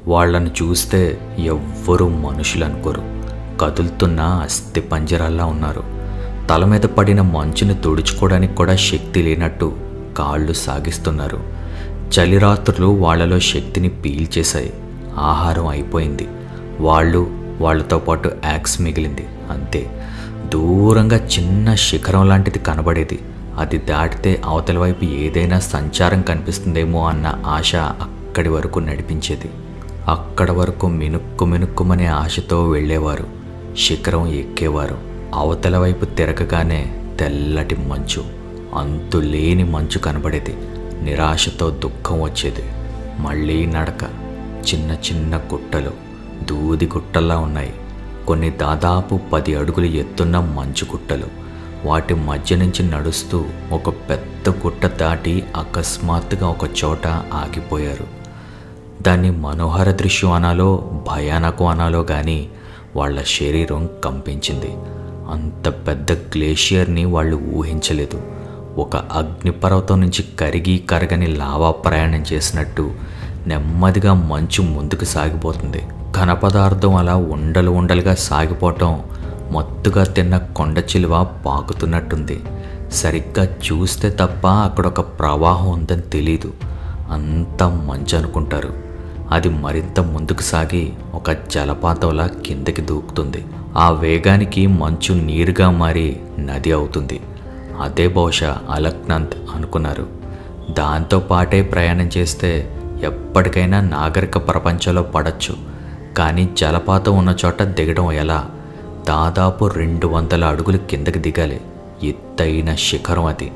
వాళ్ళని చూస్తే ఎవ్వరూ మనుషులు అనుకోరు కదులుతున్న అస్థి పంజరాల్లా ఉన్నారు తల మీద పడిన మంచుని తుడుచుకోవడానికి కూడా శక్తి లేనట్టు కాళ్ళు సాగిస్తున్నారు చలిరాత్రులు వాళ్ళలో శక్తిని పీల్చేశాయి ఆహారం అయిపోయింది వాళ్ళు వాళ్ళతో పాటు యాక్స్ మిగిలింది అంతే దూరంగా చిన్న శిఖరం లాంటిది కనబడేది అది దాటితే అవతల వైపు ఏదైనా సంచారం కనిపిస్తుందేమో అన్న ఆశ అక్కడి వరకు నడిపించేది అక్కడ వరకు మినుక్కు మినుక్కుమనే ఆశతో వెళ్ళేవారు శిఖరం ఎక్కేవారు అవతల వైపు తిరగగానే తెల్లటి మంచు అంతు లేని మంచు కనబడేది నిరాశతో దుఃఖం వచ్చేది మళ్ళీ నడక చిన్న చిన్న గుట్టలు దూది గుట్టల్లా ఉన్నాయి కొన్ని దాదాపు పది అడుగులు ఎత్తున్న మంచు గుట్టలు వాటి మధ్య నుంచి నడుస్తూ ఒక పెద్ద గుట్ట దాటి అకస్మాత్తుగా ఒక చోట ఆగిపోయారు దాన్ని మనోహర దృశ్యం అనాలో భయానకం అనాలో కానీ వాళ్ళ శరీరం కంపించింది అంత పెద్ద గ్లేషియర్ని వాళ్ళు ఊహించలేదు ఒక అగ్నిపర్వతం నుంచి కరిగి కరగని లావా ప్రయాణం చేసినట్టు నెమ్మదిగా మంచు ముందుకు సాగిపోతుంది ఘన పదార్థం అలా ఉండలు ఉండలుగా సాగిపోవటం మత్తుగా తిన్న కొండ చిలువ పాకుతున్నట్టుంది సరిగ్గా చూస్తే తప్ప అక్కడ ఒక ప్రవాహం ఉందని తెలీదు అంతా మంచు అనుకుంటారు అది మరింత ముందుకు సాగి ఒక జలపాతంలా కిందకి దూకుతుంది ఆ వేగానికి మంచు నీరుగా మారి నది అవుతుంది అదే బహుశా అలక్నంత్ అనుకున్నారు దాంతో పాటే ప్రయాణం చేస్తే ఎప్పటికైనా నాగరిక ప్రపంచంలో పడచ్చు కానీ జలపాతం ఉన్న చోట దిగడం ఎలా దాదాపు రెండు వందల అడుగులు కిందకి దిగాలి ఎత్తైన శిఖరం అది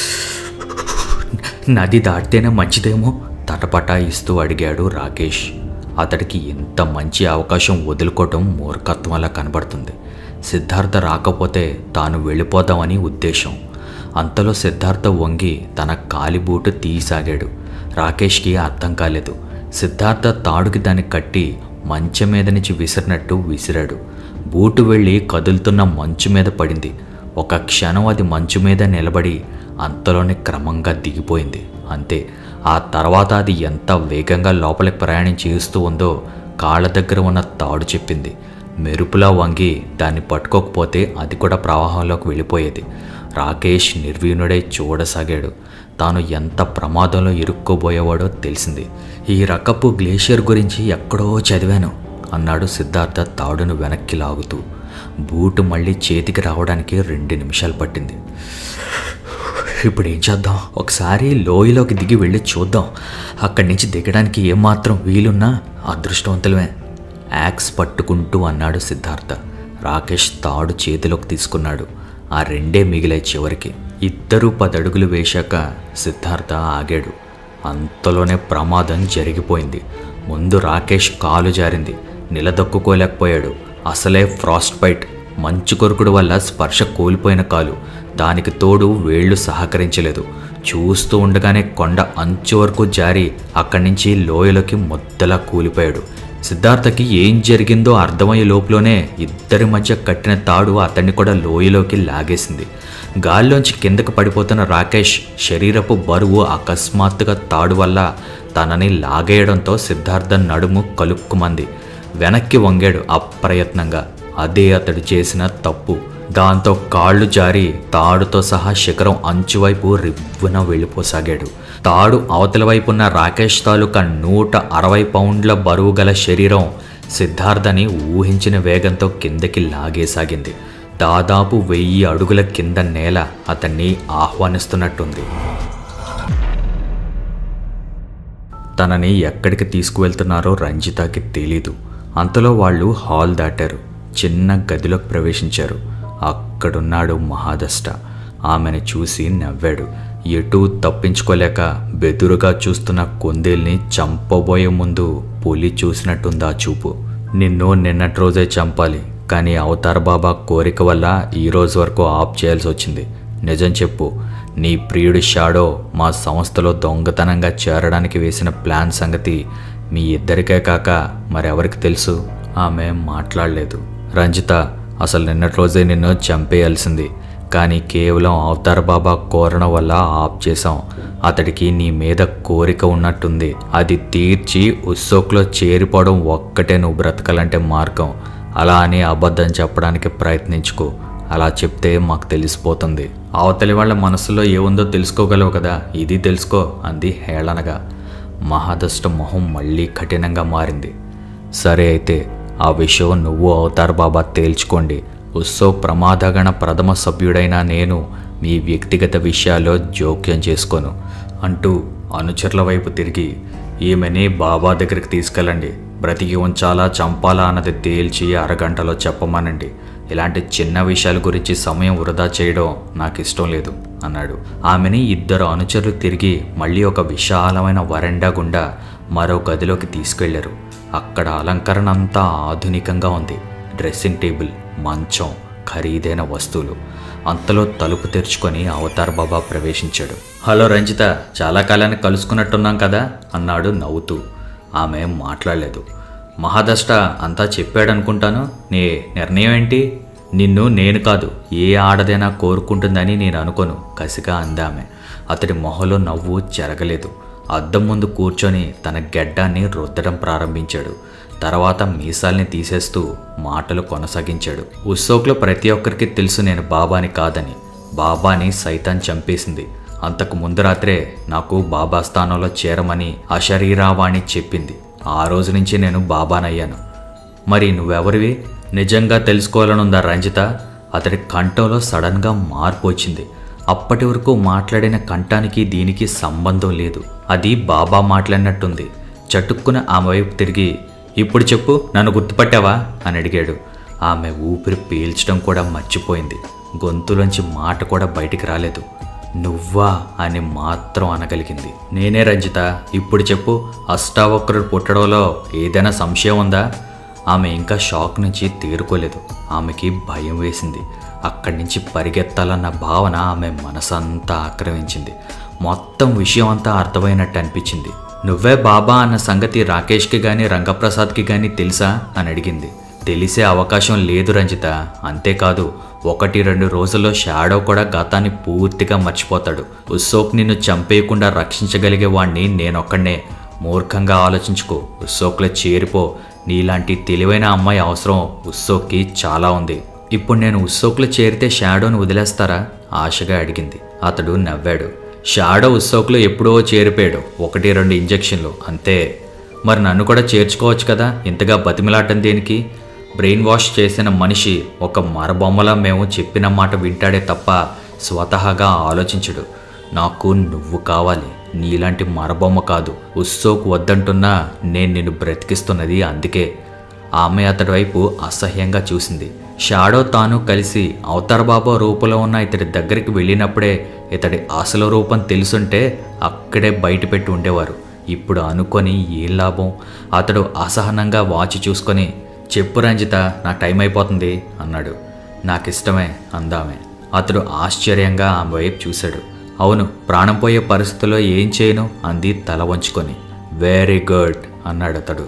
నది దాటితేనే మంచిదేమో తటపటాయిస్తూ అడిగాడు రాకేష్ అతడికి ఇంత మంచి అవకాశం వదులుకోవటం మూర్ఖత్వంలా కనబడుతుంది సిద్ధార్థ రాకపోతే తాను వెళ్ళిపోదామని ఉద్దేశం అంతలో సిద్ధార్థ వంగి తన కాలిబూటు తీసాగాడు రాకేష్కి అర్థం కాలేదు సిద్ధార్థ తాడుకి దాన్ని కట్టి మంచం మీద నుంచి విసిరినట్టు విసిరాడు బూటు వెళ్ళి కదులుతున్న మంచు మీద పడింది ఒక క్షణం అది మంచు మీద నిలబడి అంతలోనే క్రమంగా దిగిపోయింది అంతే ఆ తర్వాత అది ఎంత వేగంగా లోపలికి ప్రయాణం చేస్తూ ఉందో కాళ్ళ దగ్గర ఉన్న తాడు చెప్పింది మెరుపులా వంగి దాన్ని పట్టుకోకపోతే అది కూడా ప్రవాహంలోకి వెళ్ళిపోయేది రాకేష్ నిర్వీణుడై చూడసాగాడు తాను ఎంత ప్రమాదంలో ఇరుక్కోబోయేవాడో తెలిసింది ఈ రకపు గ్లేషియర్ గురించి ఎక్కడో చదివాను అన్నాడు సిద్ధార్థ తాడును వెనక్కి లాగుతూ బూటు మళ్ళీ చేతికి రావడానికి రెండు నిమిషాలు పట్టింది ఇప్పుడు ఏం చేద్దాం ఒకసారి లోయలోకి దిగి వెళ్ళి చూద్దాం అక్కడి నుంచి దిగడానికి ఏమాత్రం వీలున్నా అదృష్టవంతులమే యాక్స్ పట్టుకుంటూ అన్నాడు సిద్ధార్థ రాకేష్ తాడు చేతిలోకి తీసుకున్నాడు ఆ రెండే మిగిలాయి చివరికి ఇద్దరూ పదడుగులు వేశాక సిద్ధార్థ ఆగాడు అంతలోనే ప్రమాదం జరిగిపోయింది ముందు రాకేష్ కాలు జారింది నిలదొక్కుకోలేకపోయాడు అసలే ఫ్రాస్ట్ బైట్ మంచు కొరుకుడు వల్ల స్పర్శ కోల్పోయిన కాలు దానికి తోడు వేళ్లు సహకరించలేదు చూస్తూ ఉండగానే కొండ అంచు వరకు జారి అక్కడి నుంచి లోయలోకి మొద్దలా కూలిపోయాడు సిద్ధార్థకి ఏం జరిగిందో అర్థమయ్యే లోపులోనే ఇద్దరి మధ్య కట్టిన తాడు అతన్ని కూడా లోయలోకి లాగేసింది గాల్లోంచి కిందకు పడిపోతున్న రాకేష్ శరీరపు బరువు అకస్మాత్తుగా తాడు వల్ల తనని లాగేయడంతో సిద్ధార్థ నడుము కలుక్కుమంది వెనక్కి వంగాడు అప్రయత్నంగా అదే అతడు చేసిన తప్పు దాంతో కాళ్ళు జారి తాడుతో సహా శిఖరం అంచువైపు రివ్వున వెళ్ళిపోసాగాడు తాడు అవతల వైపున్న రాకేష్ తాలూకా నూట అరవై పౌండ్ల బరువు గల శరీరం సిద్ధార్థని ఊహించిన వేగంతో కిందకి లాగేసాగింది దాదాపు వెయ్యి అడుగుల కింద నేల అతన్ని ఆహ్వానిస్తున్నట్టుంది తనని ఎక్కడికి తీసుకువెళ్తున్నారో రంజితకి తెలీదు అంతలో వాళ్ళు హాల్ దాటారు చిన్న గదిలోకి ప్రవేశించారు అక్కడున్నాడు మహాదష్ట ఆమెను చూసి నవ్వాడు ఎటూ తప్పించుకోలేక బెదురుగా చూస్తున్న కొందేల్ని చంపబోయే ముందు పులి చూసినట్టుందా చూపు నిన్ను నిన్నటి రోజే చంపాలి కానీ అవతార్ బాబా కోరిక వల్ల ఈ రోజు వరకు ఆఫ్ చేయాల్సి వచ్చింది నిజం చెప్పు నీ ప్రియుడి షాడో మా సంస్థలో దొంగతనంగా చేరడానికి వేసిన ప్లాన్ సంగతి మీ ఇద్దరికే కాక మరెవరికి తెలుసు ఆమె మాట్లాడలేదు రంజిత అసలు నిన్నటి రోజే నిన్ను చంపేయాల్సింది కానీ కేవలం అవతార్ బాబా కోరణ వల్ల ఆఫ్ చేశాం అతడికి నీ మీద కోరిక ఉన్నట్టుంది అది తీర్చి ఉత్సోక్లో చేరిపోవడం ఒక్కటే నువ్వు బ్రతకాలంటే మార్గం అలా అని అబద్ధం చెప్పడానికి ప్రయత్నించుకో అలా చెప్తే మాకు తెలిసిపోతుంది అవతలి వాళ్ళ మనసులో ఏముందో తెలుసుకోగలవు కదా ఇది తెలుసుకో అంది హేళనగా మహాదష్ట మొహం మళ్ళీ కఠినంగా మారింది సరే అయితే ఆ విషయం నువ్వు అవుతారు బాబా తేల్చుకోండి ఉత్సవ్ ప్రమాదగణ ప్రథమ సభ్యుడైన నేను మీ వ్యక్తిగత విషయాల్లో జోక్యం చేసుకోను అంటూ అనుచరుల వైపు తిరిగి ఈమెని బాబా దగ్గరికి తీసుకెళ్ళండి బ్రతికి ఉంచాలా చంపాలా అన్నది తేల్చి అరగంటలో చెప్పమనండి ఇలాంటి చిన్న విషయాల గురించి సమయం వృధా చేయడం నాకు ఇష్టం లేదు అన్నాడు ఆమెని ఇద్దరు అనుచరులు తిరిగి మళ్ళీ ఒక విశాలమైన వరండా గుండా మరో గదిలోకి తీసుకెళ్లారు అక్కడ అలంకరణ అంతా ఆధునికంగా ఉంది డ్రెస్సింగ్ టేబుల్ మంచం ఖరీదైన వస్తువులు అంతలో తలుపు తెరుచుకొని అవతార్ బాబా ప్రవేశించాడు హలో రంజిత చాలా కాలానికి కలుసుకున్నట్టున్నాం కదా అన్నాడు నవ్వుతూ ఆమె మాట్లాడలేదు మహాదష్ట అంతా చెప్పాడనుకుంటాను నీ నిర్ణయం ఏంటి నిన్ను నేను కాదు ఏ ఆడదైనా కోరుకుంటుందని నేను అనుకోను కసిగా అందామె అతడి మొహలో నవ్వు చెరగలేదు అద్దం ముందు కూర్చొని తన గెడ్డాన్ని రుద్దడం ప్రారంభించాడు తర్వాత మీసాల్ని తీసేస్తూ మాటలు కొనసాగించాడు ఉత్సోక్లో ప్రతి ఒక్కరికి తెలుసు నేను బాబాని కాదని బాబాని సైతాన్ చంపేసింది అంతకు ముందు రాత్రే నాకు బాబా స్థానంలో చేరమని అశరీరావాణి చెప్పింది ఆ రోజు నుంచి నేను బాబానయ్యాను మరి నువ్వెవరివి నిజంగా తెలుసుకోవాలనుందా రంజిత అతడి కంఠంలో సడన్గా మార్పు వచ్చింది అప్పటి వరకు మాట్లాడిన కంఠానికి దీనికి సంబంధం లేదు అది బాబా మాట్లాడినట్టుంది చటుక్కున ఆమె వైపు తిరిగి ఇప్పుడు చెప్పు నన్ను గుర్తుపట్టావా అని అడిగాడు ఆమె ఊపిరి పీల్చడం కూడా మర్చిపోయింది గొంతులోంచి మాట కూడా బయటికి రాలేదు నువ్వా అని మాత్రం అనగలిగింది నేనే రంజిత ఇప్పుడు చెప్పు అష్టావక్రుడు పుట్టడంలో ఏదైనా సంశయం ఉందా ఆమె ఇంకా షాక్ నుంచి తేరుకోలేదు ఆమెకి భయం వేసింది అక్కడి నుంచి పరిగెత్తాలన్న భావన ఆమె మనసంతా ఆక్రమించింది మొత్తం విషయం అంతా అర్థమైనట్టు అనిపించింది నువ్వే బాబా అన్న సంగతి రాకేష్కి కానీ రంగప్రసాద్కి కానీ తెలుసా అని అడిగింది తెలిసే అవకాశం లేదు రంజిత అంతేకాదు ఒకటి రెండు రోజుల్లో షాడో కూడా గతాన్ని పూర్తిగా మర్చిపోతాడు ఉత్సోక్ నిన్ను చంపేయకుండా రక్షించగలిగే వాణ్ణి నేనొక్కడే మూర్ఖంగా ఆలోచించుకో ఉత్సోక్లో చేరిపో నీలాంటి తెలివైన అమ్మాయి అవసరం ఉత్సోక్కి చాలా ఉంది ఇప్పుడు నేను ఉత్సోక్లో చేరితే షాడోని వదిలేస్తారా ఆశగా అడిగింది అతడు నవ్వాడు షాడో ఉత్సోక్లో ఎప్పుడో చేరిపోయాడు ఒకటి రెండు ఇంజెక్షన్లు అంతే మరి నన్ను కూడా చేర్చుకోవచ్చు కదా ఇంతగా బతిమిలాటం దేనికి బ్రెయిన్ వాష్ చేసిన మనిషి ఒక మరబొమ్మలా మేము చెప్పిన మాట వింటాడే తప్ప స్వతహాగా ఆలోచించడు నాకు నువ్వు కావాలి నీలాంటి మరబొమ్మ కాదు ఉత్సోకు వద్దంటున్నా నేను నిన్ను బ్రతికిస్తున్నది అందుకే ఆమె అతడి వైపు అసహ్యంగా చూసింది షాడో తాను కలిసి అవతార్ బాబా రూపంలో ఉన్న ఇతడి దగ్గరికి వెళ్ళినప్పుడే ఇతడి అసలు రూపం తెలుసుంటే అక్కడే బయట పెట్టి ఉండేవారు ఇప్పుడు అనుకొని ఏం లాభం అతడు అసహనంగా వాచి చూసుకొని చెప్పు రంజిత నా టైం అయిపోతుంది అన్నాడు నాకు ఇష్టమే అందామె అతడు ఆశ్చర్యంగా ఆమె వైపు చూశాడు అవును ప్రాణం పోయే పరిస్థితుల్లో ఏం చేయను అంది తల వంచుకొని వెరీ గుడ్ అన్నాడు అతడు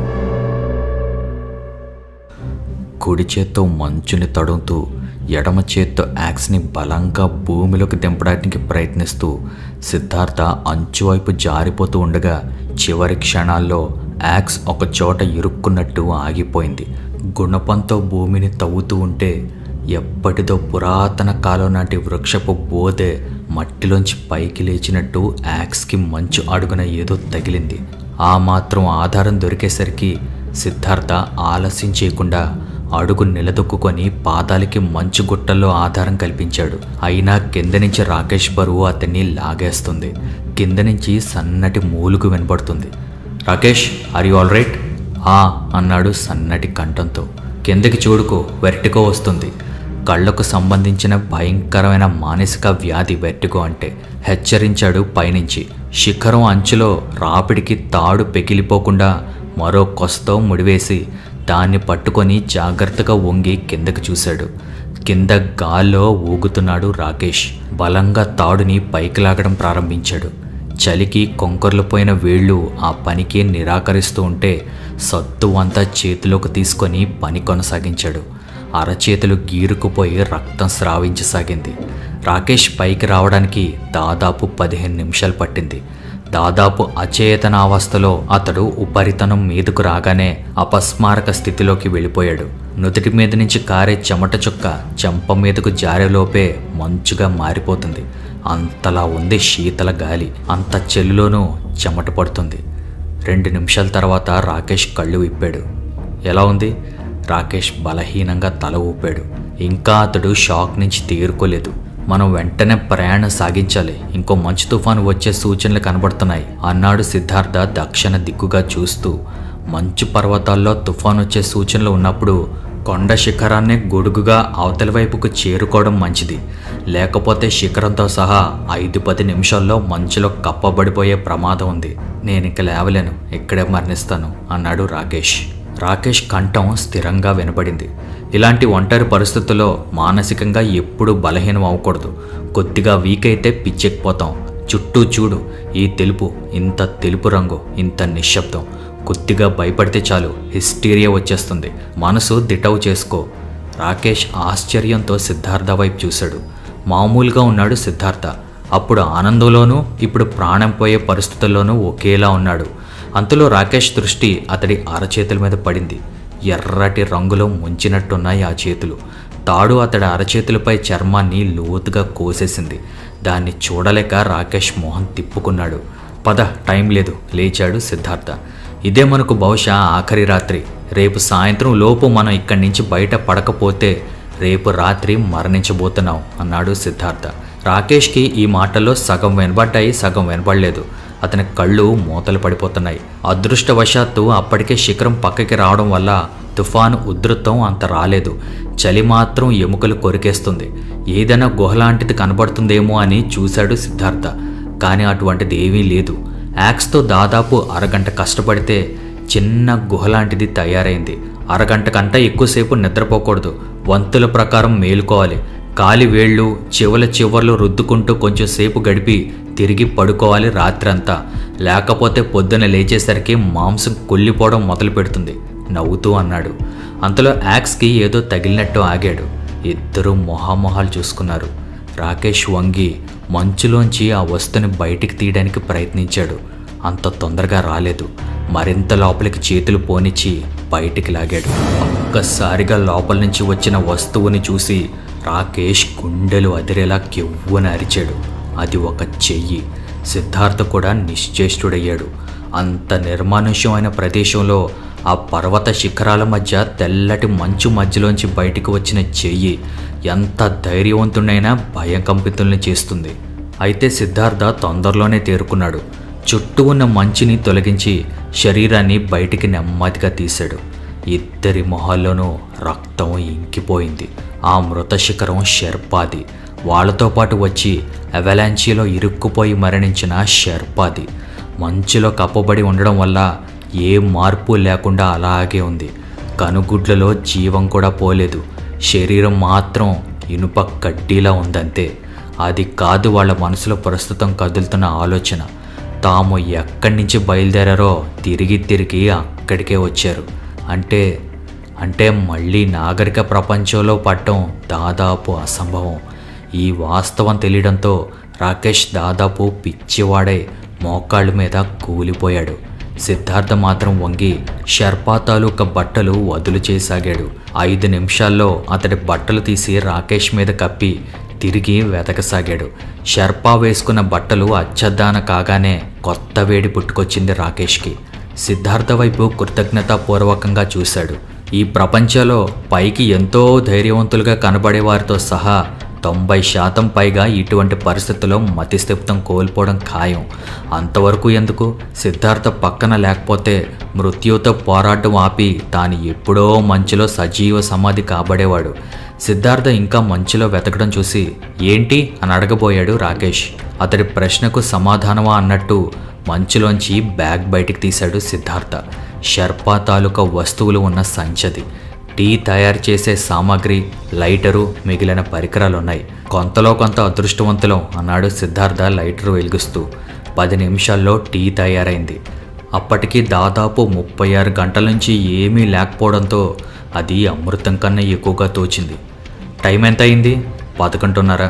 కుడి చేత్తో మంచుని తడుముతూ ఎడమ చేత్తో యాక్స్ని బలంగా భూమిలోకి దింపడానికి ప్రయత్నిస్తూ సిద్ధార్థ అంచువైపు జారిపోతూ ఉండగా చివరి క్షణాల్లో యాక్స్ ఒక చోట ఇరుక్కున్నట్టు ఆగిపోయింది గుణపంతో భూమిని తవ్వుతూ ఉంటే ఎప్పటిదో పురాతన కాలం నాటి వృక్షపు బోధే మట్టిలోంచి పైకి లేచినట్టు యాక్స్కి మంచు అడుగున ఏదో తగిలింది ఆ మాత్రం ఆధారం దొరికేసరికి సిద్ధార్థ ఆలస్యం చేయకుండా అడుగు నిలదొక్కుకొని పాదాలకి మంచు గుట్టల్లో ఆధారం కల్పించాడు అయినా కింద నుంచి రాకేష్ బరువు అతన్ని లాగేస్తుంది కింద నుంచి సన్నటి మూలుగు వినబడుతుంది Rakesh are you all right ఆ అన్నాడు సన్నటి కంఠంతో కిందకి చూడుకో వెర్టికో వస్తుంది కళ్ళకు సంబంధించిన భయంకరమైన మానసిక వ్యాధి వెర్టిగో అంటే హెచ్చరించాడు పైనుంచి శిఖరం అంచులో రాపిడికి తాడు పెకిలిపోకుండా మరో కొస్తో ముడివేసి దాన్ని పట్టుకొని జాగ్రత్తగా వంగి కిందకు చూశాడు కింద గాల్లో ఊగుతున్నాడు రాకేష్ బలంగా తాడుని పైకి లాగడం ప్రారంభించాడు చలికి కొంకర్లు పోయిన వేళ్ళు ఆ పనికి నిరాకరిస్తూ ఉంటే సత్తు అంతా చేతిలోకి తీసుకొని పని కొనసాగించాడు అరచేతులు గీరుకుపోయి రక్తం స్రావించసాగింది రాకేష్ పైకి రావడానికి దాదాపు పదిహేను నిమిషాలు పట్టింది దాదాపు అచేతనావస్థలో అతడు ఉపరితనం మీదకు రాగానే అపస్మారక స్థితిలోకి వెళ్ళిపోయాడు నుదుటి మీద నుంచి కారే చెమట చుక్క చెంప మీదకు జారేలోపే మంచుగా మారిపోతుంది అంతలా ఉంది శీతల గాలి అంత చెల్లులోనూ చెమట పడుతుంది రెండు నిమిషాల తర్వాత రాకేష్ కళ్ళు విప్పాడు ఎలా ఉంది రాకేష్ బలహీనంగా తల ఊపాడు ఇంకా అతడు షాక్ నుంచి తేరుకోలేదు మనం వెంటనే ప్రయాణం సాగించాలి ఇంకో మంచు తుఫాను వచ్చే సూచనలు కనబడుతున్నాయి అన్నాడు సిద్ధార్థ దక్షిణ దిక్కుగా చూస్తూ మంచు పర్వతాల్లో తుఫాను వచ్చే సూచనలు ఉన్నప్పుడు కొండ శిఖరాన్ని గొడుగుగా అవతలి వైపుకు చేరుకోవడం మంచిది లేకపోతే శిఖరంతో సహా ఐదు పది నిమిషాల్లో మంచులో కప్పబడిపోయే ప్రమాదం ఉంది నేను ఇక లేవలేను ఇక్కడే మరణిస్తాను అన్నాడు రాకేష్ రాకేష్ కంఠం స్థిరంగా వినపడింది ఇలాంటి ఒంటరి పరిస్థితుల్లో మానసికంగా ఎప్పుడూ బలహీనం అవ్వకూడదు కొద్దిగా వీక్ అయితే పిచ్చెక్కిపోతాం చుట్టూ చూడు ఈ తెలుపు ఇంత తెలుపు రంగు ఇంత నిశ్శబ్దం కొద్దిగా భయపడితే చాలు హిస్టీరియా వచ్చేస్తుంది మనసు దిటవు చేసుకో రాకేష్ ఆశ్చర్యంతో సిద్ధార్థ వైపు చూశాడు మామూలుగా ఉన్నాడు సిద్ధార్థ అప్పుడు ఆనందంలోనూ ఇప్పుడు ప్రాణం పోయే పరిస్థితుల్లోనూ ఒకేలా ఉన్నాడు అంతలో రాకేష్ దృష్టి అతడి అరచేతుల మీద పడింది ఎర్రటి రంగులో ముంచినట్టున్నాయి ఆ చేతులు తాడు అతడి అరచేతులపై చర్మాన్ని లోతుగా కోసేసింది దాన్ని చూడలేక రాకేష్ మోహన్ తిప్పుకున్నాడు పద టైం లేదు లేచాడు సిద్ధార్థ ఇదే మనకు బహుశా ఆఖరి రాత్రి రేపు సాయంత్రం లోపు మనం ఇక్కడి నుంచి బయట పడకపోతే రేపు రాత్రి మరణించబోతున్నాం అన్నాడు సిద్ధార్థ రాకేష్కి ఈ మాటల్లో సగం వినబడ్డాయి సగం వినపడలేదు అతని కళ్ళు మూతలు పడిపోతున్నాయి అదృష్టవశాత్తు అప్పటికే శిఖరం పక్కకి రావడం వల్ల తుఫాను ఉధృతం అంత రాలేదు చలి మాత్రం ఎముకలు కొరికేస్తుంది ఏదైనా గుహలాంటిది కనబడుతుందేమో అని చూశాడు సిద్ధార్థ కానీ అటువంటిది ఏమీ లేదు యాక్స్తో దాదాపు అరగంట కష్టపడితే చిన్న గుహలాంటిది తయారైంది అరగంట కంటే ఎక్కువసేపు నిద్రపోకూడదు వంతుల ప్రకారం మేలుకోవాలి కాలి వేళ్ళు చివల చివర్లు రుద్దుకుంటూ కొంచెం సేపు గడిపి తిరిగి పడుకోవాలి రాత్రంతా లేకపోతే పొద్దున లేచేసరికి మాంసం కుళ్ళిపోవడం మొదలు పెడుతుంది నవ్వుతూ అన్నాడు అంతలో యాక్స్కి ఏదో తగిలినట్టు ఆగాడు ఇద్దరూ మొహామొహాలు చూసుకున్నారు రాకేష్ వంగి మంచులోంచి ఆ వస్తుని బయటికి తీయడానికి ప్రయత్నించాడు అంత తొందరగా రాలేదు మరింత లోపలికి చేతులు పోనిచ్చి బయటికి లాగాడు ఒక్కసారిగా లోపల నుంచి వచ్చిన వస్తువుని చూసి రాకేష్ గుండెలు అదిరేలా కెవ్వున అరిచాడు అది ఒక చెయ్యి సిద్ధార్థ కూడా నిశ్చేష్టుడయ్యాడు అంత నిర్మానుష్యమైన ప్రదేశంలో ఆ పర్వత శిఖరాల మధ్య తెల్లటి మంచు మధ్యలోంచి బయటికి వచ్చిన చెయ్యి ఎంత ధైర్యవంతుడైనా భయం కంపితుల్ని చేస్తుంది అయితే సిద్ధార్థ తొందరలోనే తేరుకున్నాడు చుట్టూ ఉన్న మంచుని తొలగించి శరీరాన్ని బయటికి నెమ్మదిగా తీశాడు ఇద్దరి మొహాల్లోనూ రక్తం ఇంకిపోయింది ఆ మృత శిఖరం షెర్పాది వాళ్ళతో పాటు వచ్చి అవలాంచీలో ఇరుక్కుపోయి మరణించిన షెర్పాది మంచులో కప్పబడి ఉండడం వల్ల ఏ మార్పు లేకుండా అలాగే ఉంది కనుగుడ్లలో జీవం కూడా పోలేదు శరీరం మాత్రం ఇనుప కడ్డీలా ఉందంతే అది కాదు వాళ్ళ మనసులో ప్రస్తుతం కదులుతున్న ఆలోచన తాము ఎక్కడి నుంచి బయలుదేరారో తిరిగి తిరిగి అక్కడికే వచ్చారు అంటే అంటే మళ్ళీ నాగరిక ప్రపంచంలో పడటం దాదాపు అసంభవం ఈ వాస్తవం తెలియడంతో రాకేష్ దాదాపు పిచ్చివాడై మోకాళ్ళ మీద కూలిపోయాడు సిద్ధార్థ మాత్రం వంగి షర్పా తాలూకా బట్టలు వదులు చేసాగాడు ఐదు నిమిషాల్లో అతడి బట్టలు తీసి రాకేష్ మీద కప్పి తిరిగి వెతకసాగాడు షర్పా వేసుకున్న బట్టలు అచ్చద్దాన కాగానే కొత్త వేడి పుట్టుకొచ్చింది రాకేష్కి సిద్ధార్థ వైపు కృతజ్ఞతాపూర్వకంగా చూశాడు ఈ ప్రపంచంలో పైకి ఎంతో ధైర్యవంతులుగా కనబడే వారితో సహా తొంభై శాతం పైగా ఇటువంటి పరిస్థితుల్లో మతిస్థిప్తం కోల్పోవడం ఖాయం అంతవరకు ఎందుకు సిద్ధార్థ పక్కన లేకపోతే మృత్యుతో పోరాటం ఆపి తాను ఎప్పుడో మంచులో సజీవ సమాధి కాబడేవాడు సిద్ధార్థ ఇంకా మంచులో వెతకడం చూసి ఏంటి అని అడగబోయాడు రాకేష్ అతడి ప్రశ్నకు సమాధానమా అన్నట్టు మంచులోంచి బ్యాగ్ బయటికి తీశాడు సిద్ధార్థ షర్పా తాలూకా వస్తువులు ఉన్న సంచది టీ తయారు చేసే సామాగ్రి లైటరు మిగిలిన పరికరాలు ఉన్నాయి కొంతలో కొంత అదృష్టవంతులం అన్నాడు సిద్ధార్థ లైటర్ వెలిగిస్తూ పది నిమిషాల్లో టీ తయారైంది అప్పటికి దాదాపు ముప్పై ఆరు గంటల నుంచి ఏమీ లేకపోవడంతో అది అమృతం కన్నా ఎక్కువగా తోచింది టైం ఎంత అయింది పదకొండున్నర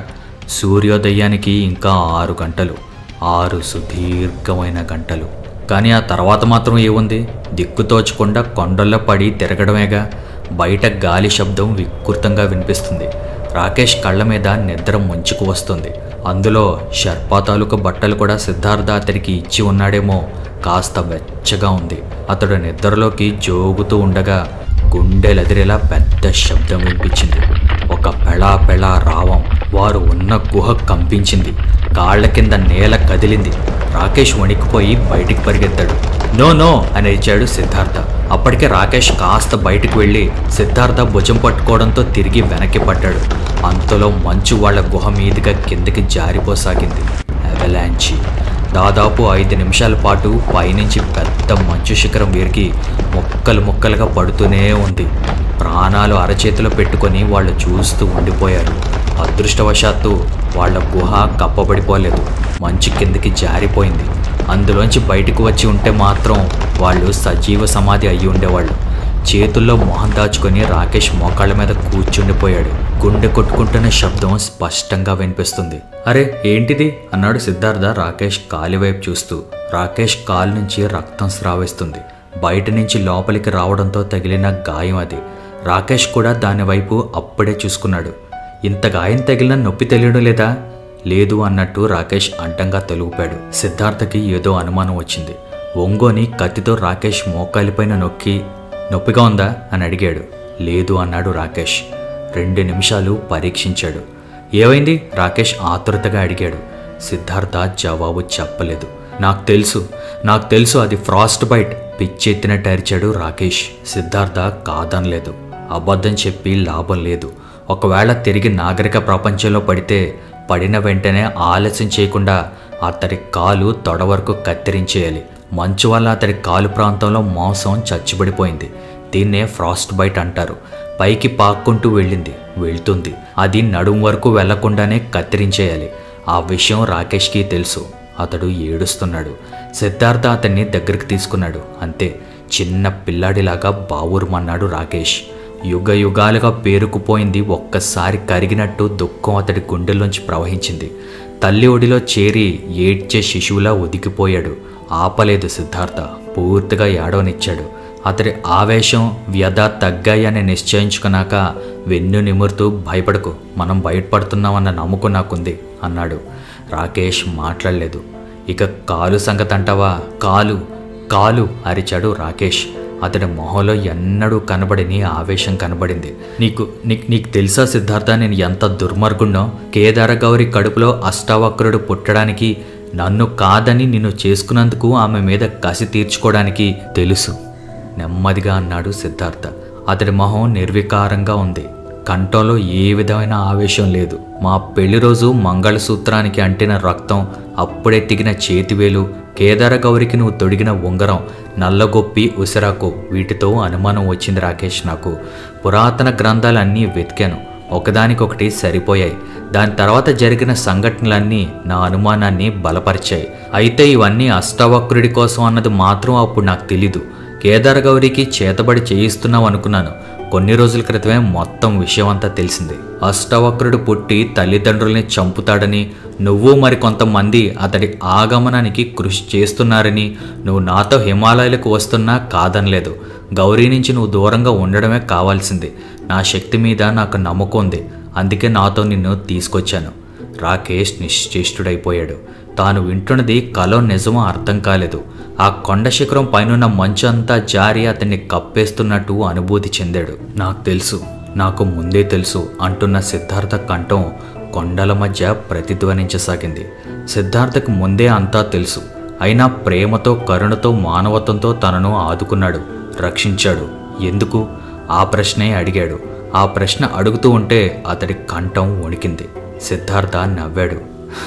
సూర్యోదయానికి ఇంకా ఆరు గంటలు ఆరు సుదీర్ఘమైన గంటలు కానీ ఆ తర్వాత మాత్రం ఏముంది దిక్కుతోచకుండా కొండల్లో పడి తిరగడమేగా బయట గాలి శబ్దం వికృతంగా వినిపిస్తుంది రాకేష్ కళ్ళ మీద నిద్ర ముంచుకు వస్తుంది అందులో షర్పా తాలూకు బట్టలు కూడా సిద్ధార్థ అతడికి ఇచ్చి ఉన్నాడేమో కాస్త వెచ్చగా ఉంది అతడు నిద్రలోకి జోగుతూ ఉండగా గుండెలదిరేలా పెద్ద శబ్దం వినిపించింది ఒక పెళా పెళా రావం వారు ఉన్న గుహ కంపించింది కాళ్ల కింద నేల కదిలింది రాకేష్ వణికిపోయి బయటికి పరిగెత్తాడు నో నో అని అరిచాడు సిద్ధార్థ అప్పటికే రాకేష్ కాస్త బయటికి వెళ్ళి సిద్ధార్థ భుజం పట్టుకోవడంతో తిరిగి వెనక్కి పట్టాడు అంతలో మంచు వాళ్ళ గుహ మీదుగా కిందకి జారిపోసాగింది అవలాంచి దాదాపు ఐదు నిమిషాల పాటు పైనుంచి పెద్ద మంచు శిఖరం వీరికి ముక్కలు ముక్కలుగా పడుతూనే ఉంది ప్రాణాలు అరచేతిలో పెట్టుకొని వాళ్ళు చూస్తూ ఉండిపోయారు అదృష్టవశాత్తు వాళ్ళ గుహ కప్పబడిపోలేదు మంచు కిందకి జారిపోయింది అందులోంచి బయటకు వచ్చి ఉంటే మాత్రం వాళ్ళు సజీవ సమాధి అయ్యి ఉండేవాళ్ళు చేతుల్లో మొహం దాచుకొని రాకేష్ మోకాళ్ళ మీద కూర్చుండిపోయాడు గుండె కొట్టుకుంటున్న శబ్దం స్పష్టంగా వినిపిస్తుంది అరే ఏంటిది అన్నాడు సిద్ధార్థ రాకేష్ కాలి వైపు చూస్తూ రాకేష్ కాలు నుంచి రక్తం స్రావిస్తుంది బయట నుంచి లోపలికి రావడంతో తగిలిన గాయం అది రాకేష్ కూడా దాని వైపు అప్పుడే చూసుకున్నాడు ఇంత గాయం తగిలిన నొప్పి తెలియడం లేదా లేదు అన్నట్టు రాకేష్ అడ్డంగా తొలుగుపాడు సిద్ధార్థకి ఏదో అనుమానం వచ్చింది ఒంగోని కత్తితో రాకేష్ మోకాలిపైన నొక్కి నొప్పిగా ఉందా అని అడిగాడు లేదు అన్నాడు రాకేష్ రెండు నిమిషాలు పరీక్షించాడు ఏమైంది రాకేష్ ఆతురతగా అడిగాడు సిద్ధార్థ జవాబు చెప్పలేదు నాకు తెలుసు నాకు తెలుసు అది ఫ్రాస్ట్ బైట్ పిచ్చెత్తినట్టు అరిచాడు రాకేష్ సిద్ధార్థ కాదనలేదు అబద్ధం చెప్పి లాభం లేదు ఒకవేళ తిరిగి నాగరిక ప్రపంచంలో పడితే పడిన వెంటనే ఆలస్యం చేయకుండా అతడి కాలు తొడ వరకు కత్తిరించేయాలి మంచు వల్ల అతడి కాలు ప్రాంతంలో మాంసం చచ్చిబడిపోయింది దీన్నే ఫ్రాస్ట్ బైట్ అంటారు పైకి పాక్కుంటూ వెళ్ళింది వెళ్తుంది అది నడుం వరకు వెళ్లకుండానే కత్తిరించేయాలి ఆ విషయం రాకేష్కి తెలుసు అతడు ఏడుస్తున్నాడు సిద్ధార్థ అతన్ని దగ్గరికి తీసుకున్నాడు అంతే చిన్న పిల్లాడిలాగా బావురుమన్నాడు రాకేష్ యుగ యుగాలుగా పేరుకుపోయింది ఒక్కసారి కరిగినట్టు దుఃఖం అతడి గుండెల్లోంచి ప్రవహించింది తల్లి ఒడిలో చేరి ఏడ్చే శిశువులా ఒదిగిపోయాడు ఆపలేదు సిద్ధార్థ పూర్తిగా ఏడవనిచ్చాడు అతడి ఆవేశం వ్యధ తగ్గాయని నిశ్చయించుకున్నాక వెన్ను నిమురుతూ భయపడకు మనం బయటపడుతున్నామన్న నమ్మకం నాకుంది అన్నాడు రాకేష్ మాట్లాడలేదు ఇక కాలు సంగతి అంటావా కాలు కాలు అరిచాడు రాకేష్ అతడి మొహంలో ఎన్నడూ కనబడిని ఆవేశం కనబడింది నీకు నీకు నీకు తెలుసా సిద్ధార్థ నేను ఎంత దుర్మార్గుణ్ణో కేదార గౌరి కడుపులో అష్టావక్రుడు పుట్టడానికి నన్ను కాదని నిన్ను చేసుకున్నందుకు ఆమె మీద కసి తీర్చుకోవడానికి తెలుసు నెమ్మదిగా అన్నాడు సిద్ధార్థ అతడి మొహం నిర్వికారంగా ఉంది కంఠంలో ఏ విధమైన ఆవేశం లేదు మా పెళ్లి రోజు మంగళసూత్రానికి అంటిన రక్తం అప్పుడే తిగిన చేతివేలు కేదార గౌరికి నువ్వు తొడిగిన ఉంగరం నల్లగొప్పి ఉసిరాకు వీటితో అనుమానం వచ్చింది రాకేష్ నాకు పురాతన గ్రంథాలన్నీ వెతికాను ఒకదానికొకటి సరిపోయాయి దాని తర్వాత జరిగిన సంఘటనలన్నీ నా అనుమానాన్ని బలపరిచాయి అయితే ఇవన్నీ అష్టావక్రుడి కోసం అన్నది మాత్రం అప్పుడు నాకు తెలీదు కేదార గౌరికి చేతబడి చేయిస్తున్నావు అనుకున్నాను కొన్ని రోజుల క్రితమే మొత్తం విషయం అంతా తెలిసింది అష్టవక్రుడు పుట్టి తల్లిదండ్రుల్ని చంపుతాడని నువ్వు మరి కొంతమంది అతడి ఆగమనానికి కృషి చేస్తున్నారని నువ్వు నాతో హిమాలయాలకు వస్తున్నా కాదనలేదు గౌరీ నుంచి నువ్వు దూరంగా ఉండడమే కావాల్సింది నా శక్తి మీద నాకు నమ్మకం ఉంది అందుకే నాతో నిన్ను తీసుకొచ్చాను రాకేష్ నిశ్చేష్టుడైపోయాడు తాను వింటున్నది కలో నిజమో అర్థం కాలేదు ఆ కొండ శిఖరం పైనున్న మంచు అంతా జారి అతన్ని కప్పేస్తున్నట్టు అనుభూతి చెందాడు నాకు తెలుసు నాకు ముందే తెలుసు అంటున్న సిద్ధార్థ కంఠం కొండల మధ్య ప్రతిధ్వనించసాగింది సిద్ధార్థకు ముందే అంతా తెలుసు అయినా ప్రేమతో కరుణతో మానవత్వంతో తనను ఆదుకున్నాడు రక్షించాడు ఎందుకు ఆ ప్రశ్నే అడిగాడు ఆ ప్రశ్న అడుగుతూ ఉంటే అతడి కంఠం వణికింది సిద్ధార్థ నవ్వాడు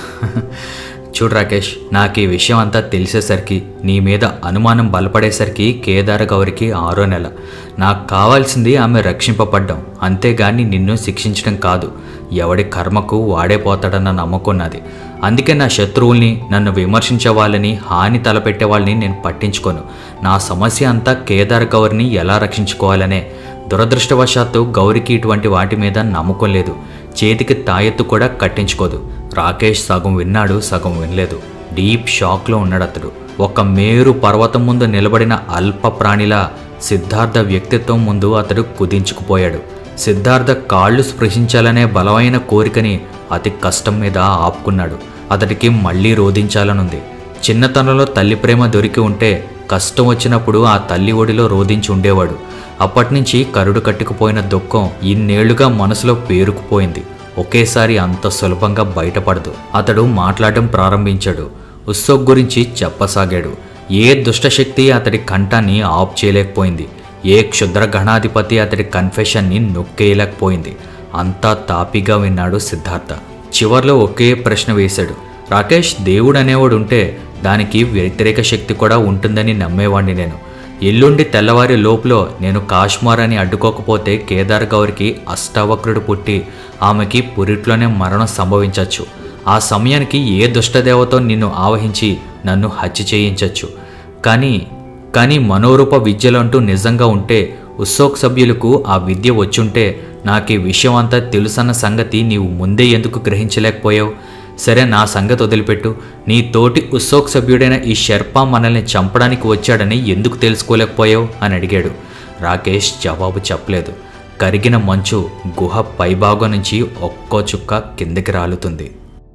చూడు రాకేష్ నాకు ఈ విషయం అంతా తెలిసేసరికి నీ మీద అనుమానం బలపడేసరికి కేదార గౌరికి ఆరో నెల నాకు కావాల్సింది ఆమె రక్షింపబడ్డం అంతేగాని నిన్ను శిక్షించడం కాదు ఎవడి కర్మకు వాడే పోతాడన్న నమ్మకం నాది అందుకే నా శత్రువుల్ని నన్ను విమర్శించే వాళ్ళని హాని తలపెట్టే వాళ్ళని నేను పట్టించుకోను నా సమస్య అంతా కేదార్ గౌర్ని ఎలా రక్షించుకోవాలనే దురదృష్టవశాత్తు గౌరికి ఇటువంటి వాటి మీద నమ్మకం లేదు చేతికి తాయెత్తు కూడా కట్టించుకోదు రాకేష్ సగం విన్నాడు సగం వినలేదు డీప్ షాక్లో ఉన్నాడు అతడు ఒక మేరు పర్వతం ముందు నిలబడిన అల్ప ప్రాణిలా సిద్ధార్థ వ్యక్తిత్వం ముందు అతడు కుదించుకుపోయాడు సిద్ధార్థ కాళ్ళు స్పృశించాలనే బలమైన కోరికని అతి కష్టం మీద ఆపుకున్నాడు అతడికి మళ్ళీ రోధించాలనుంది చిన్నతనంలో తల్లి ప్రేమ దొరికి ఉంటే కష్టం వచ్చినప్పుడు ఆ తల్లి ఒడిలో రోధించి ఉండేవాడు అప్పటినుంచి కరుడు కట్టుకుపోయిన దుఃఖం ఇన్నేళ్లుగా మనసులో పేరుకుపోయింది ఒకేసారి అంత సులభంగా బయటపడదు అతడు మాట్లాడటం ప్రారంభించాడు ఉత్సవ్ గురించి చెప్పసాగాడు ఏ దుష్టశక్తి అతడి కంఠాన్ని ఆఫ్ చేయలేకపోయింది ఏ క్షుద్ర గణాధిపతి అతడి కన్ఫెషన్ని నొక్కేయలేకపోయింది అంతా తాపిగా విన్నాడు సిద్ధార్థ చివర్లో ఒకే ప్రశ్న వేశాడు రాకేష్ దేవుడు అనేవాడు ఉంటే దానికి వ్యతిరేక శక్తి కూడా ఉంటుందని నమ్మేవాడిని నేను ఎల్లుండి తెల్లవారి లోపులో నేను కాశ్మార్ అని అడ్డుకోకపోతే కేదార్ గౌరికి అష్టావక్రుడు పుట్టి ఆమెకి పురిట్లోనే మరణం సంభవించవచ్చు ఆ సమయానికి ఏ దుష్టదేవతో నిన్ను ఆవహించి నన్ను హత్య చేయించవచ్చు కానీ కానీ మనోరూప విద్యలంటూ నిజంగా ఉంటే ఉత్సోక్ సభ్యులకు ఆ విద్య వచ్చుంటే నాకు ఈ విషయం అంతా తెలుసన్న సంగతి నీవు ముందే ఎందుకు గ్రహించలేకపోయావు సరే నా సంగతి వదిలిపెట్టు నీ తోటి ఉత్సోక్ సభ్యుడైన ఈ షెర్పా మనల్ని చంపడానికి వచ్చాడని ఎందుకు తెలుసుకోలేకపోయావు అని అడిగాడు రాకేష్ జవాబు చెప్పలేదు కరిగిన మంచు గుహ పైభాగం నుంచి ఒక్కో చుక్క కిందకి రాలుతుంది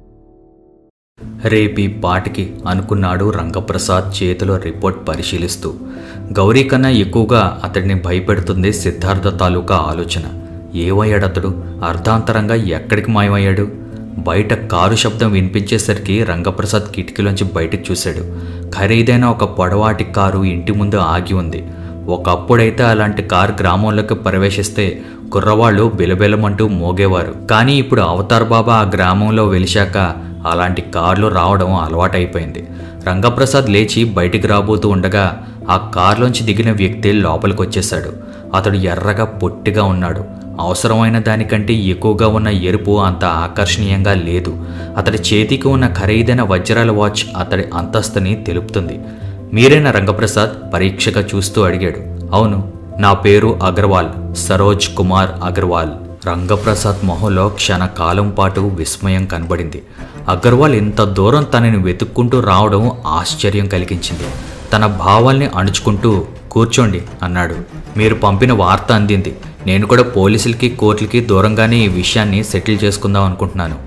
రేపీ పాటికి అనుకున్నాడు రంగప్రసాద్ చేతిలో రిపోర్ట్ పరిశీలిస్తూ గౌరీ కన్నా ఎక్కువగా అతడిని భయపెడుతుంది సిద్ధార్థ తాలూకా ఆలోచన ఏమయ్యాడు అతడు అర్ధాంతరంగా ఎక్కడికి మాయమయ్యాడు బయట కారు శబ్దం వినిపించేసరికి రంగప్రసాద్ కిటికీలోంచి బయటకు చూశాడు ఖరీదైన ఒక పొడవాటి కారు ఇంటి ముందు ఆగి ఉంది ఒకప్పుడైతే అలాంటి కారు గ్రామంలోకి ప్రవేశిస్తే కుర్రవాళ్ళు బిలబిలమంటూ మోగేవారు కానీ ఇప్పుడు అవతార్ బాబా ఆ గ్రామంలో వెలిశాక అలాంటి కార్లు రావడం అలవాటైపోయింది రంగప్రసాద్ లేచి బయటికి రాబోతూ ఉండగా ఆ కారులోంచి దిగిన వ్యక్తి లోపలికి వచ్చేశాడు అతడు ఎర్రగా పొట్టిగా ఉన్నాడు అవసరమైన దానికంటే ఎక్కువగా ఉన్న ఎరుపు అంత ఆకర్షణీయంగా లేదు అతడి చేతికి ఉన్న ఖరీదైన వజ్రాల వాచ్ అతడి అంతస్తుని తెలుపుతుంది మీరేనా రంగప్రసాద్ పరీక్షగా చూస్తూ అడిగాడు అవును నా పేరు అగర్వాల్ సరోజ్ కుమార్ అగర్వాల్ రంగప్రసాద్ మొహంలో క్షణకాలం పాటు విస్మయం కనబడింది అగర్వాల్ ఇంత దూరం తనని వెతుక్కుంటూ రావడం ఆశ్చర్యం కలిగించింది తన భావాల్ని అణుచుకుంటూ కూర్చోండి అన్నాడు మీరు పంపిన వార్త అందింది నేను కూడా పోలీసులకి కోర్టులకి దూరంగానే ఈ విషయాన్ని సెటిల్ చేసుకుందాం అనుకుంటున్నాను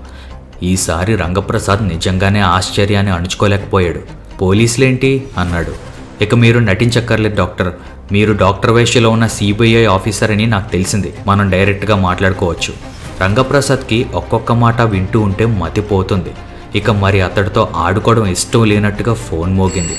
ఈసారి రంగప్రసాద్ నిజంగానే ఆశ్చర్యాన్ని అణుచుకోలేకపోయాడు పోలీసులేంటి అన్నాడు ఇక మీరు నటించక్కర్లేదు డాక్టర్ మీరు డాక్టర్ వేషలో ఉన్న సిబిఐ ఆఫీసర్ అని నాకు తెలిసింది మనం డైరెక్ట్గా మాట్లాడుకోవచ్చు రంగప్రసాద్కి ఒక్కొక్క మాట వింటూ ఉంటే మతిపోతుంది ఇక మరి అతడితో ఆడుకోవడం ఇష్టం లేనట్టుగా ఫోన్ మోగింది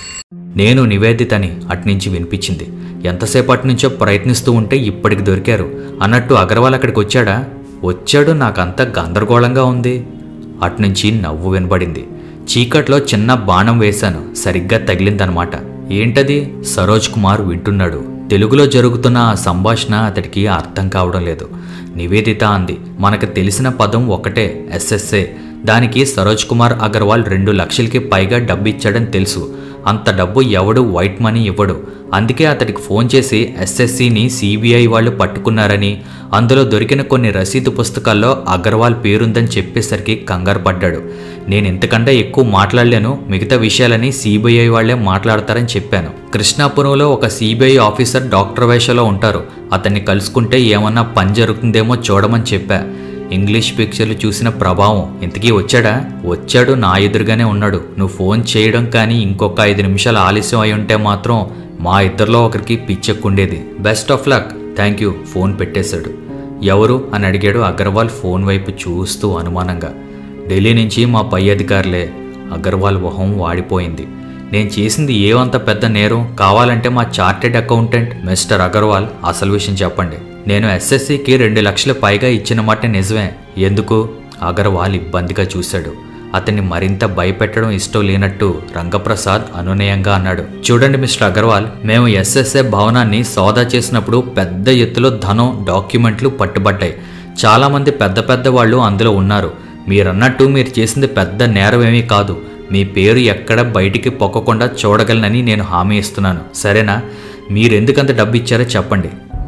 నేను నివేదితని అట్నుంచి వినిపించింది ఎంతసేపటి నుంచో ప్రయత్నిస్తూ ఉంటే ఇప్పటికి దొరికారు అన్నట్టు అగర్వాల్ అక్కడికి వచ్చాడా వచ్చాడు నాకంతా గందరగోళంగా ఉంది అట్నుంచి నవ్వు వినబడింది చీకట్లో చిన్న బాణం వేశాను సరిగ్గా తగిలిందనమాట ఏంటది సరోజ్ కుమార్ వింటున్నాడు తెలుగులో జరుగుతున్న ఆ సంభాషణ అతడికి అర్థం కావడం లేదు నివేదిత అంది మనకు తెలిసిన పదం ఒకటే ఎస్ఎస్ఏ దానికి సరోజ్ కుమార్ అగర్వాల్ రెండు లక్షలకి పైగా డబ్బు ఇచ్చాడని తెలుసు అంత డబ్బు ఎవడు వైట్ మనీ ఇవ్వడు అందుకే అతడికి ఫోన్ చేసి ఎస్ఎస్సిని సిబిఐ వాళ్ళు పట్టుకున్నారని అందులో దొరికిన కొన్ని రసీదు పుస్తకాల్లో అగర్వాల్ పేరుందని చెప్పేసరికి కంగారు పడ్డాడు నేను ఇంతకంటే ఎక్కువ మాట్లాడలేను మిగతా విషయాలని సిబిఐ వాళ్లే మాట్లాడతారని చెప్పాను కృష్ణాపురంలో ఒక సిబిఐ ఆఫీసర్ డాక్టర్ వేషలో ఉంటారు అతన్ని కలుసుకుంటే ఏమన్నా పని జరుగుతుందేమో చూడమని చెప్పా ఇంగ్లీష్ పిక్చర్లు చూసిన ప్రభావం ఇంతకీ వచ్చాడా వచ్చాడు నా ఎదురుగానే ఉన్నాడు నువ్వు ఫోన్ చేయడం కానీ ఇంకొక ఐదు నిమిషాలు ఆలస్యం అయి ఉంటే మాత్రం మా ఇద్దరిలో ఒకరికి పిచ్చెక్కుండేది best of luck thank you phone పెట్టేశాడు ఎవరు అని అడిగాడు అగర్వాల్ ఫోన్ వైపు చూస్తూ అనుమానంగా ఢిల్లీ నుంచి మా పై అధికారులే అగర్వాల్ మొహం వాడిపోయింది నేను చేసింది ఏమంత పెద్ద నేరం కావాలంటే మా చార్టెడ్ అకౌంటెంట్ మిస్టర్ అగర్వాల్ అసలు విషయం చెప్పండి నేను ఎస్ఎస్సికి రెండు లక్షల పైగా ఇచ్చిన మాట నిజమే ఎందుకు అగర్వాల్ ఇబ్బందిగా చూశాడు అతన్ని మరింత భయపెట్టడం ఇష్టం లేనట్టు రంగప్రసాద్ అనునయంగా అన్నాడు చూడండి మిస్టర్ అగర్వాల్ మేము ఎస్ఎస్ఏ భవనాన్ని సోదా చేసినప్పుడు పెద్ద ఎత్తులో ధనం డాక్యుమెంట్లు పట్టుబడ్డాయి చాలామంది పెద్ద పెద్ద వాళ్ళు అందులో ఉన్నారు మీరన్నట్టు మీరు చేసింది పెద్ద నేరమేమీ కాదు మీ పేరు ఎక్కడ బయటికి పొక్కకుండా చూడగలనని నేను హామీ ఇస్తున్నాను సరేనా మీరెందుకంత డబ్బు ఇచ్చారో చెప్పండి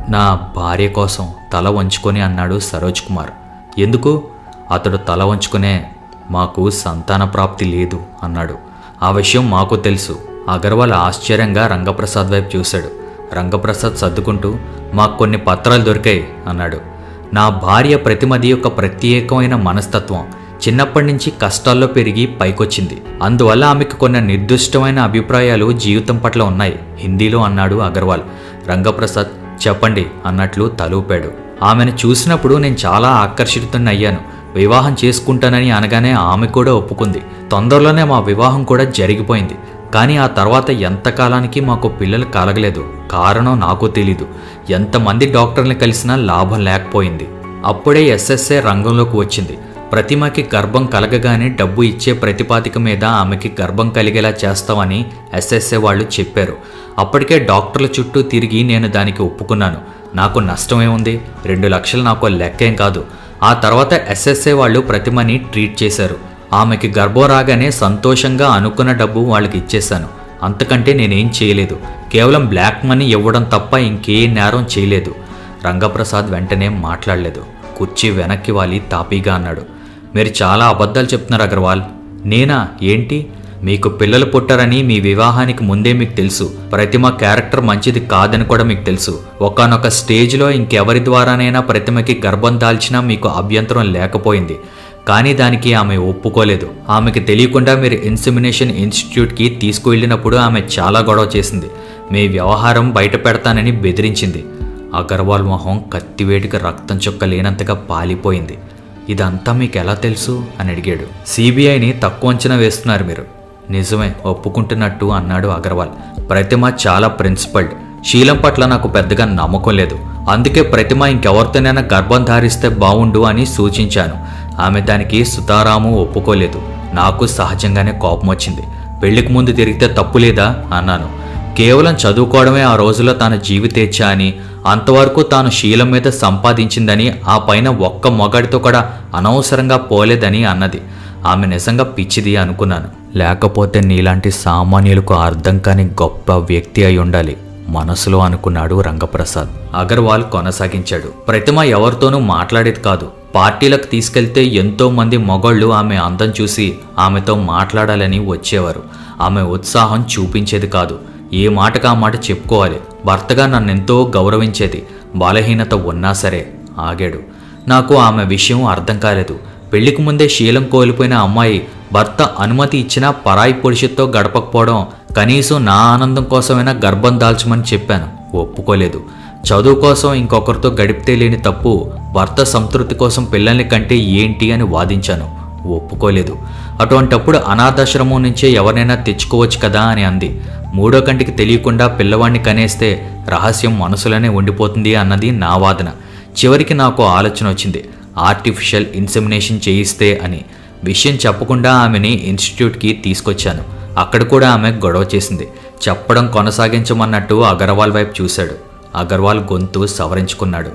నా భార్య కోసం తల వంచుకొని అన్నాడు సరోజ్ కుమార్ ఎందుకు అతడు తల వంచుకునే మాకు సంతాన ప్రాప్తి లేదు అన్నాడు ఆ విషయం మాకు తెలుసు అగర్వాల్ ఆశ్చర్యంగా రంగప్రసాద్ వైపు చూశాడు రంగప్రసాద్ సర్దుకుంటూ మాకు కొన్ని పత్రాలు దొరికాయి అన్నాడు నా భార్య ప్రతిమది యొక్క ప్రత్యేకమైన మనస్తత్వం చిన్నప్పటి నుంచి కష్టాల్లో పెరిగి పైకొచ్చింది అందువల్ల ఆమెకు కొన్ని నిర్దిష్టమైన అభిప్రాయాలు జీవితం పట్ల ఉన్నాయి హిందీలో అన్నాడు అగర్వాల్ రంగప్రసాద్ చెప్పండి అన్నట్లు తలూపాడు ఆమెను చూసినప్పుడు నేను చాలా ఆకర్షితుని అయ్యాను వివాహం చేసుకుంటానని అనగానే ఆమె కూడా ఒప్పుకుంది తొందరలోనే మా వివాహం కూడా జరిగిపోయింది కానీ ఆ తర్వాత ఎంతకాలానికి మాకు పిల్లలు కలగలేదు కారణం నాకు తెలీదు ఎంతమంది డాక్టర్ని కలిసినా లాభం లేకపోయింది అప్పుడే ఎస్ఎస్ఏ రంగంలోకి వచ్చింది ప్రతిమకి గర్భం కలగగానే డబ్బు ఇచ్చే ప్రతిపాదిక మీద ఆమెకి గర్భం కలిగేలా చేస్తామని ఎస్ఎస్ఏ వాళ్ళు చెప్పారు అప్పటికే డాక్టర్ల చుట్టూ తిరిగి నేను దానికి ఒప్పుకున్నాను నాకు నష్టమేముంది రెండు లక్షలు నాకు లెక్కేం కాదు ఆ తర్వాత ఎస్ఎస్ఏ వాళ్ళు ప్రతిమని ట్రీట్ చేశారు ఆమెకి గర్భం రాగానే సంతోషంగా అనుకున్న డబ్బు వాళ్ళకి ఇచ్చేశాను అంతకంటే నేనేం చేయలేదు కేవలం బ్లాక్ మనీ ఇవ్వడం తప్ప ఇంకే నేరం చేయలేదు రంగప్రసాద్ వెంటనే మాట్లాడలేదు కుర్చీ వెనక్కి వాలి తాపీగా అన్నాడు మీరు చాలా అబద్ధాలు చెప్తున్నారు అగర్వాల్ నేనా ఏంటి మీకు పిల్లలు పుట్టారని మీ వివాహానికి ముందే మీకు తెలుసు ప్రతిమ క్యారెక్టర్ మంచిది కాదని కూడా మీకు తెలుసు ఒకనొక స్టేజ్లో ఇంకెవరి ద్వారానైనా ప్రతిమకి గర్భం దాల్చినా మీకు అభ్యంతరం లేకపోయింది కానీ దానికి ఆమె ఒప్పుకోలేదు ఆమెకి తెలియకుండా మీరు ఇన్సెమినేషన్ ఇన్స్టిట్యూట్కి తీసుకువెళ్ళినప్పుడు ఆమె చాలా గొడవ చేసింది మీ వ్యవహారం బయట పెడతానని బెదిరించింది అగర్వాల్ మొహం కత్తివేటికి రక్తం చుక్క లేనంతగా పాలిపోయింది ఇదంతా మీకు ఎలా తెలుసు అని అడిగాడు సిబిఐని తక్కువ అంచనా వేస్తున్నారు మీరు నిజమే ఒప్పుకుంటున్నట్టు అన్నాడు అగర్వాల్ ప్రతిమ చాలా ప్రిన్సిపల్డ్ శీలం పట్ల నాకు పెద్దగా నమ్మకం లేదు అందుకే ప్రతిమ ఇంకెవరితోనైనా గర్భం ధారిస్తే బావుండు అని సూచించాను ఆమె దానికి సుతారాము ఒప్పుకోలేదు నాకు సహజంగానే కోపం వచ్చింది పెళ్లికి ముందు తిరిగితే తప్పు లేదా అన్నాను కేవలం చదువుకోవడమే ఆ రోజుల్లో తన జీవితేచ్ఛ అని అంతవరకు తాను శీలం మీద సంపాదించిందని ఆ పైన ఒక్క మొగాడితో కూడా అనవసరంగా పోలేదని అన్నది ఆమె నిజంగా పిచ్చిది అనుకున్నాను లేకపోతే నీలాంటి సామాన్యులకు అర్థం కాని గొప్ప వ్యక్తి అయి ఉండాలి మనసులో అనుకున్నాడు రంగప్రసాద్ అగర్వాల్ కొనసాగించాడు ప్రతిమ ఎవరితోనూ మాట్లాడేది కాదు పార్టీలకు తీసుకెళ్తే ఎంతో మంది మొగళ్ళు ఆమె అందం చూసి ఆమెతో మాట్లాడాలని వచ్చేవారు ఆమె ఉత్సాహం చూపించేది కాదు ఏ మాటకు ఆ మాట చెప్పుకోవాలి భర్తగా నన్నెంతో గౌరవించేది బలహీనత ఉన్నా సరే ఆగాడు నాకు ఆమె విషయం అర్థం కాలేదు పెళ్లికి ముందే శీలం కోల్పోయిన అమ్మాయి భర్త అనుమతి ఇచ్చినా పరాయి పురుషుతో గడపకపోవడం కనీసం నా ఆనందం కోసమైనా గర్భం దాల్చమని చెప్పాను ఒప్పుకోలేదు చదువు కోసం ఇంకొకరితో గడిపితే లేని తప్పు భర్త సంతృప్తి కోసం పిల్లల్ని కంటే ఏంటి అని వాదించాను ఒప్పుకోలేదు అటువంటప్పుడు అనాథాశ్రమం నుంచే ఎవరినైనా తెచ్చుకోవచ్చు కదా అని అంది మూడో కంటికి తెలియకుండా పిల్లవాడిని కనేస్తే రహస్యం మనసులోనే ఉండిపోతుంది అన్నది నా వాదన చివరికి నాకు ఆలోచన వచ్చింది ఆర్టిఫిషియల్ ఇన్సెమినేషన్ చేయిస్తే అని విషయం చెప్పకుండా ఆమెని ఇన్స్టిట్యూట్కి తీసుకొచ్చాను అక్కడ కూడా ఆమె గొడవ చేసింది చెప్పడం కొనసాగించమన్నట్టు అగర్వాల్ వైపు చూశాడు అగర్వాల్ గొంతు సవరించుకున్నాడు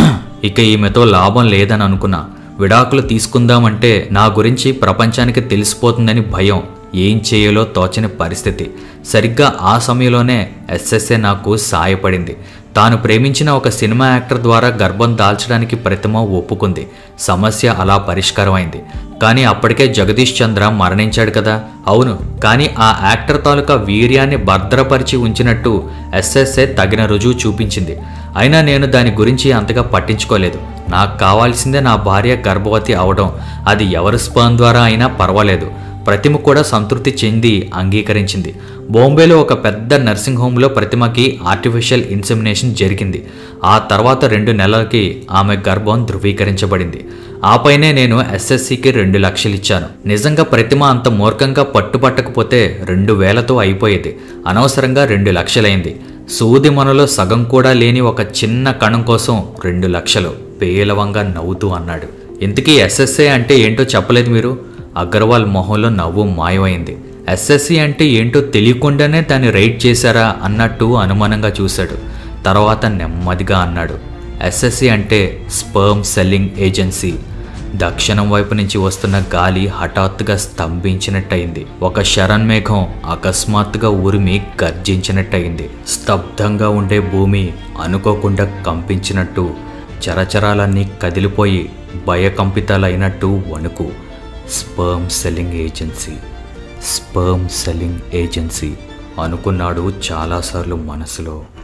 ఇక ఈమెతో లాభం లేదని అనుకున్నా విడాకులు తీసుకుందామంటే నా గురించి ప్రపంచానికి తెలిసిపోతుందని భయం ఏం చేయాలో తోచని పరిస్థితి సరిగ్గా ఆ సమయంలోనే ఎస్ఎస్ఏ నాకు సాయపడింది తాను ప్రేమించిన ఒక సినిమా యాక్టర్ ద్వారా గర్భం దాల్చడానికి ప్రతిమ ఒప్పుకుంది సమస్య అలా పరిష్కారమైంది కానీ అప్పటికే జగదీష్ చంద్ర మరణించాడు కదా అవును కానీ ఆ యాక్టర్ తాలూకా వీర్యాన్ని భద్రపరిచి ఉంచినట్టు ఎస్ఎస్ఏ తగిన రుజువు చూపించింది అయినా నేను దాని గురించి అంతగా పట్టించుకోలేదు నాకు కావాల్సిందే నా భార్య గర్భవతి అవడం అది ఎవరి స్పర్మ్ ద్వారా అయినా పర్వాలేదు ప్రతిమ కూడా సంతృప్తి చెంది అంగీకరించింది బాంబేలో ఒక పెద్ద నర్సింగ్ హోమ్లో ప్రతిమకి ఆర్టిఫిషియల్ ఇన్సెమినేషన్ జరిగింది ఆ తర్వాత రెండు నెలలకి ఆమె గర్భం ధృవీకరించబడింది ఆపైనే నేను ఎస్ఎస్సికి రెండు లక్షలు ఇచ్చాను నిజంగా ప్రతిమ అంత మూర్ఖంగా పట్టుపట్టకపోతే రెండు వేలతో అయిపోయేది అనవసరంగా రెండు లక్షలైంది సూది మనలో సగం కూడా లేని ఒక చిన్న కణం కోసం రెండు లక్షలు పేలవంగా నవ్వుతూ అన్నాడు ఇంతకీ ఎస్ఎస్ఏ అంటే ఏంటో చెప్పలేదు మీరు అగర్వాల్ మొహంలో నవ్వు మాయమైంది ఎస్ఎస్సి అంటే ఏంటో తెలియకుండానే దాన్ని రైడ్ చేశారా అన్నట్టు అనుమానంగా చూశాడు తర్వాత నెమ్మదిగా అన్నాడు ఎస్ఎస్సి అంటే స్పర్మ్ సెల్లింగ్ ఏజెన్సీ దక్షిణం వైపు నుంచి వస్తున్న గాలి హఠాత్తుగా స్తంభించినట్టయింది ఒక శరణ్మేఘం అకస్మాత్తుగా ఉరిమి గర్జించినట్టయింది స్తబ్దంగా ఉండే భూమి అనుకోకుండా కంపించినట్టు చరచరాలన్నీ కదిలిపోయి భయకంపితాలైనట్టు వణుకు sperm selling agency sperm selling agency అనుకున్నాడు చాలాసార్లు మనసులో